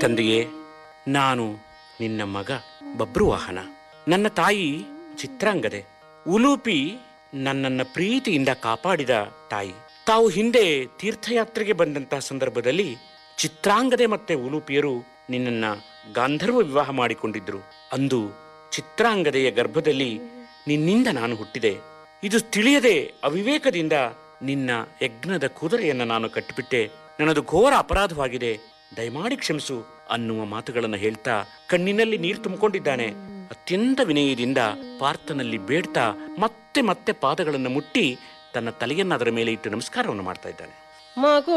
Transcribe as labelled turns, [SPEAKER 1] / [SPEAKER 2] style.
[SPEAKER 1] ತಂದೆಯೇ ನಾನು ನಿನ್ನ ಮಗ ಬಬ್ರುವಾಹನ ನನ್ನ ತಾಯಿ ಚಿತ್ರಾಂಗದೆ ಉಲೂಪಿ ನನ್ನನ್ನ ಪ್ರೀತಿಯಿಂದ ಕಾಪಾಡಿದ ತಾಯಿ ತಾವು ಹಿಂದೆ ತೀರ್ಥಯಾತ್ರೆಗೆ ಬಂದಂತಹ ಸಂದರ್ಭದಲ್ಲಿ ಚಿತ್ರಾಂಗದೆ ಮತ್ತೆ ಉಲೂಪಿಯರು ನಿನ್ನನ್ನ ಗಾಂಧರ್ವ ವಿವಾಹ ಮಾಡಿಕೊಂಡಿದ್ರು ಅಂದು ಚಿತ್ರಾಂಗದೆಯ ಗರ್ಭದಲ್ಲಿ ನಿನ್ನಿಂದ ನಾನು ಹುಟ್ಟಿದೆ ಇದು ತಿಳಿಯದೆ ಅವಿವೇಕದಿಂದ ನಿನ್ನ ಯಜ್ಞದ ಕುದುರೆಯನ್ನ ನಾನು ಕಟ್ಟಿಬಿಟ್ಟೆ ನನ್ನದು ಘೋರ ಅಪರಾಧವಾಗಿದೆ ದಯಮಾಡಿ ಕ್ಷಮಿಸು ಅನ್ನುವ ಮಾತುಗಳನ್ನು ಹೇಳ್ತಾ ಕಣ್ಣಿನಲ್ಲಿ ನೀರು ತುಂಬಿಕೊಂಡಿದ್ದಾನೆ ಅತ್ಯಂತ ವಿನಯದಿಂದ ಪಾರ್ಥನಲ್ಲಿ ಬೇಡ್ತಾ ಮತ್ತೆ ಮತ್ತೆ ಪಾದಗಳನ್ನು ಮುಟ್ಟಿ ತನ್ನ ತಲೆಯನ್ನು ಅದರ ಮೇಲೆ ಇಟ್ಟು ನಮಸ್ಕಾರವನ್ನು ಮಾಡ್ತಾ ಇದ್ದಾನೆ
[SPEAKER 2] ಮಗು